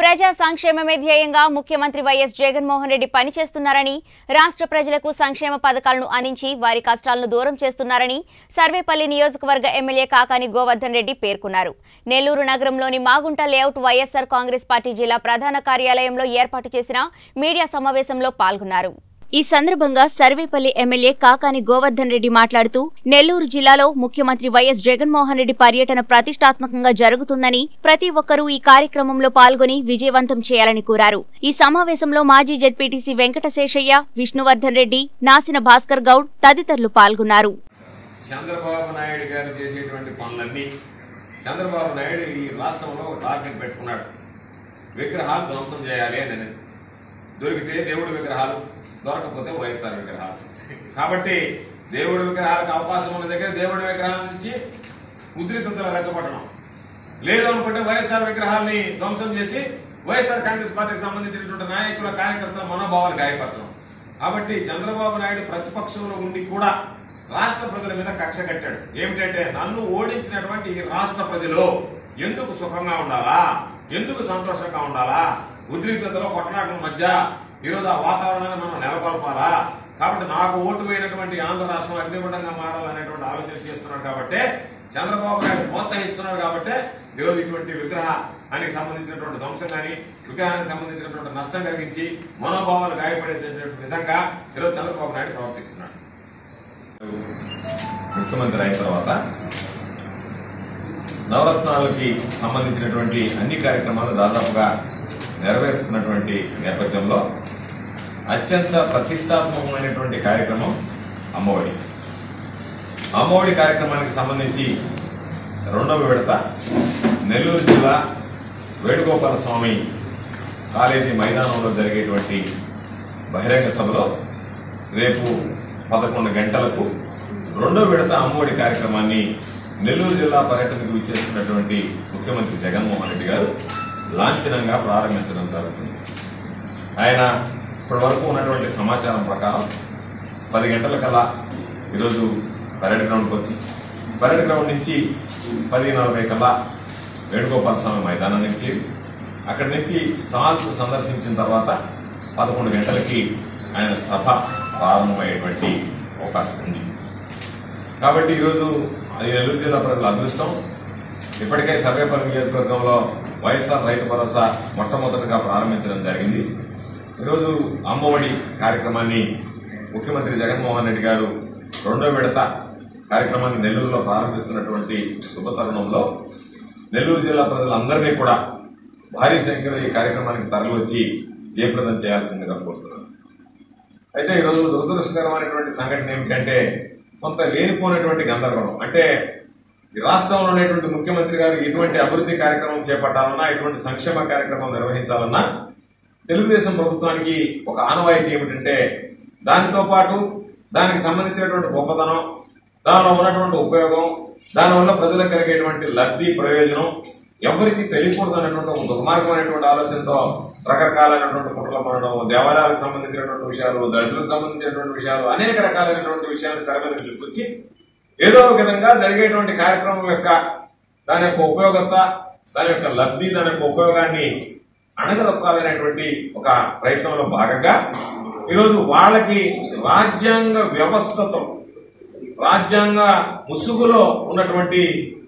ప్రజా సంక్షేమమే ధ్యేయంగా ముఖ్యమంత్రి వైఎస్ జగన్మోహన్ రెడ్డి పనిచేస్తున్నారని రాష్ట్ర ప్రజలకు సంక్షేమ పథకాలను అందించి వారి కష్టాలను దూరం చేస్తున్నారని సర్వేపల్లి నియోజకవర్గ ఎమ్మెల్యే కాకాని గోవర్ధన్ రెడ్డి పేర్కొన్నారు నెల్లూరు నగరంలోని మాగుంట లేఅవుట్ వైఎస్సార్ కాంగ్రెస్ పార్టీ జిల్లా ప్రధాన కార్యాలయంలో ఏర్పాటు చేసిన మీడియా సమావేశంలో పాల్గొన్నారు ఈ సందర్భంగా సర్వేపల్లి ఎమ్మెల్యే కాకాని గోవర్ధన్ రెడ్డి మాట్లాడుతూ నెల్లూరు జిల్లాలో ముఖ్యమంత్రి వైఎస్ జగన్మోహన్ రెడ్డి పర్యటన ప్రతిష్టాత్మకంగా జరుగుతుందని ప్రతి ఒక్కరూ ఈ కార్యక్రమంలో పాల్గొని విజయవంతం చేయాలని కోరారు ఈ సమావేశంలో మాజీ జడ్పీటీసీ వెంకటశేషయ్య విష్ణువర్ధన్ రెడ్డి నాసిన భాస్కర్ గౌడ్ తదితరులు పాల్గొన్నారు చంద్రబాబు నాయుడు గారు చేసేటువంటి పనులన్నీ చంద్రబాబు నాయుడు ఈ రాష్ట్రంలో ఒక టార్గెట్ పెట్టుకున్నాడు విగ్రహాలు ధ్వంసం చేయాలి అని అనేది. దొరికితే దేవుడి విగ్రహాలు దొరకకపోతే వైఎస్ఆర్ విగ్రహాలు కాబట్టి దేవుడి విగ్రహాలకు అవకాశం ఉన్న దగ్గర దేవుడి విగ్రహాల నుంచి ఉద్రిక్తతలు రెచ్చగొట్టడం లేదు అనుకుంటే వైఎస్ఆర్ విగ్రహాల్ని ధ్వంసం చేసి వైఎస్ఆర్ కాంగ్రెస్ పార్టీకి సంబంధించినటువంటి నాయకుల కార్యకర్తల మనోభావాలు గాయపరచడం కాబట్టి చంద్రబాబు నాయుడు ప్రతిపక్షంలో ఉండి కూడా రాష్ట్ర ప్రజల మీద కక్ష కట్టాడు ఏమిటంటే నన్ను ఓడించినటువంటి ఈ రాష్ట్ర ప్రజలు ఎందుకు సుఖంగా ఉండాలా ఎందుకు సంతోషంగా ఉండాలా ఉద్రిక్తతలో కొట్లాటల మధ్య ఈరోజు ఆ వాతావరణాన్ని మనం నెలకొల్పాలా కాబట్టి నాకు ఓటు వేయినటువంటి ఆంధ్ర రాష్ట్రం అగ్నిగుండంగా మారాలనేటువంటి ఆలోచన చేస్తున్నాడు కాబట్టి చంద్రబాబు నాయుడు ప్రోత్సహిస్తున్నాడు కాబట్టి ఈరోజు ఇటువంటి విగ్రహానికి సంబంధించినటువంటి ధ్వంసం కానీ విగ్రహానికి సంబంధించినటువంటి నష్టం కలిగించి మనోభావాలు గాయపడేటటువంటి విధంగా ఈరోజు చంద్రబాబు నాయుడు ప్రవర్తిస్తున్నాడు ముఖ్యమంత్రి అయిన తర్వాత నవరత్నాలకి సంబంధించినటువంటి అన్ని కార్యక్రమాలు దాదాపుగా నెరవేరుస్తున్నటువంటి నేపథ్యంలో అత్యంత ప్రతిష్టాత్మకమైనటువంటి కార్యక్రమం అమ్మఒడి అమ్మఒడి కార్యక్రమానికి సంబంధించి రెండవ విడత నెల్లూరు జిల్లా వేణుగోపాల స్వామి కాలేజీ మైదానంలో జరిగేటువంటి బహిరంగ సభలో రేపు పదకొండు గంటలకు రెండో విడత అమ్మఒడి కార్యక్రమాన్ని నెల్లూరు జిల్లా పర్యటనకు విచ్చేస్తున్నటువంటి ముఖ్యమంత్రి జగన్మోహన్ రెడ్డి గారు లాంఛనంగా ప్రారంభించడం జరుగుతుంది ఆయన ఇప్పటి వరకు ఉన్నటువంటి సమాచారం ప్రకారం పది గంటల కల్లా ఈరోజు పరేడ్ గ్రౌండ్కి వచ్చి పరేడ్ గ్రౌండ్ నుంచి పది నలభై కల్లా వేణుగోపాల స్వామి మైదానానికి చేరి అక్కడి నుంచి స్టాల్స్ సందర్శించిన తర్వాత పదకొండు గంటలకి ఆయన సభ ప్రారంభమయ్యేటువంటి అవకాశం ఉంది కాబట్టి ఈరోజు అది నెల్లూరు జిల్లా ప్రజల అదృష్టం ఇప్పటికే సర్వేపల్లి నియోజకవర్గంలో వైఎస్ఆర్ రైతు భరోసా మొట్టమొదటిగా ప్రారంభించడం జరిగింది ఈరోజు అమ్మఒడి కార్యక్రమాన్ని ముఖ్యమంత్రి జగన్మోహన్ రెడ్డి గారు రెండో విడత కార్యక్రమాన్ని నెల్లూరులో ప్రారంభిస్తున్నటువంటి శుభతరుణంలో నెల్లూరు జిల్లా ప్రజలందరినీ కూడా భారీ సంఖ్యలో ఈ కార్యక్రమానికి తరలివచ్చి జయప్రదం చేయాల్సిందిగా కోరుతున్నాను అయితే ఈరోజు దురదృష్టకరమైనటువంటి సంఘటన ఏమిటంటే కొంత లేనిపోయినటువంటి గందరగోళం అంటే ఈ రాష్ట్రంలో ఉన్నటువంటి ముఖ్యమంత్రి గారు ఎటువంటి అభివృద్ధి కార్యక్రమం చేపట్టాలన్నా ఎటువంటి సంక్షేమ కార్యక్రమం నిర్వహించాలన్నా తెలుగుదేశం ప్రభుత్వానికి ఒక ఆనవాయితీ ఏమిటంటే దానితో పాటు దానికి సంబంధించినటువంటి గొప్పతనం దానిలో ఉన్నటువంటి ఉపయోగం దానివల్ల ప్రజలకు కలిగేటువంటి లబ్ధి ప్రయోజనం ఎవరికి తెలియకూడదు అనేటువంటి ఒక దుర్మార్గమైనటువంటి ఆలోచనతో రకరకాలైనటువంటి కుట్రలు పడడం దేవాలయాలకు సంబంధించినటువంటి విషయాలు దళితులకు సంబంధించినటువంటి విషయాలు అనేక రకాలైనటువంటి విషయాలు తెర మీదకి తీసుకొచ్చి ఏదో ఒక విధంగా జరిగేటువంటి కార్యక్రమం యొక్క దాని యొక్క ఉపయోగత దాని యొక్క లబ్ధి దాని యొక్క ఉపయోగాన్ని అణగదొక్కాలనేటువంటి ఒక ప్రయత్నంలో భాగంగా ఈరోజు వాళ్ళకి రాజ్యాంగ వ్యవస్థతో రాజ్యాంగ ముసుగులో ఉన్నటువంటి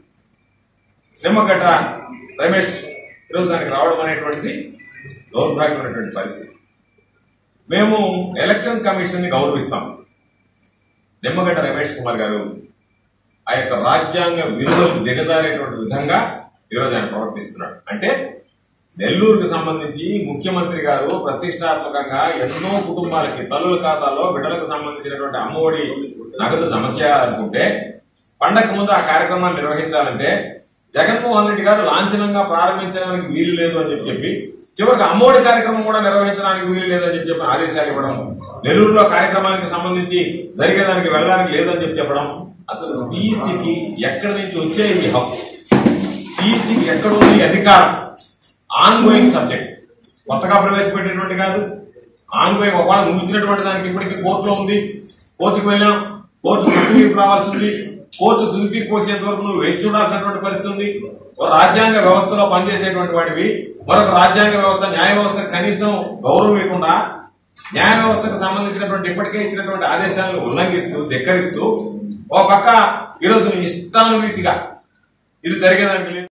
నిమ్మగడ్డ రమేష్ ఈరోజు దానికి రావడం అనేటువంటిది దౌర్భాగ్యమైనటువంటి పరిస్థితి మేము ఎలక్షన్ కమిషన్ ని గౌరవిస్తాం నిమ్మగడ్డ రమేష్ కుమార్ గారు ఆ యొక్క రాజ్యాంగ విలువలు దిగజారేటువంటి విధంగా ఈరోజు ఆయన ప్రవర్తిస్తున్నాడు అంటే నెల్లూరుకు సంబంధించి ముఖ్యమంత్రి గారు ప్రతిష్టాత్మకంగా ఎన్నో కుటుంబాలకి తల్లుల ఖాతాలో బిడ్డలకు సంబంధించినటువంటి అమ్మఒడి నగదు జమ చేయాలనుకుంటే పండగ ముందు ఆ కార్యక్రమాన్ని నిర్వహించాలంటే జగన్మోహన్ రెడ్డి గారు లాంఛనంగా ప్రారంభించడానికి వీలు లేదు అని చెప్పి చెప్పి చివరికి అమ్మఒడి కార్యక్రమం కూడా నిర్వహించడానికి వీలు లేదని చెప్పి చెప్పి ఆదేశాలు ఇవ్వడం నెల్లూరులో కార్యక్రమానికి సంబంధించి జరిగేదానికి వెళ్ళడానికి లేదని చెప్పి చెప్పడం అసలు సిఈసికి ఎక్కడి నుంచి వచ్చే ఈ హక్కు సిఈసికి ఎక్కడ ఉంది ఈ అధికారం ఆన్ గోయింగ్ సబ్జెక్ట్ కొత్తగా ప్రవేశపెట్టేటువంటి కాదు ఆన్ గోయింగ్ ఒకవేళ నువ్వు ఇచ్చినటువంటి దానికి ఇప్పటికీ కోర్టులో ఉంది కోర్టుకు వెళ్ళాం కోర్టు తుది తీర్పు రావాల్సి ఉంది కోర్టు తుది తీర్పు వచ్చేంత వరకు నువ్వు వేచి చూడాల్సినటువంటి పరిస్థితి ఉంది ఓ రాజ్యాంగ వ్యవస్థలో పనిచేసేటువంటి వాడివి మరొక రాజ్యాంగ వ్యవస్థ న్యాయ వ్యవస్థ కనీసం గౌరవం ఇవ్వకుండా న్యాయ వ్యవస్థకు సంబంధించినటువంటి ఇప్పటికే ఇచ్చినటువంటి ఆదేశాలను ఉల్లంఘిస్తూ ధిక్కరిస్తూ ఓ పక్క ఈరోజు నీ ఇష్టానురీతిగా ఇది జరిగేదానికి లేదు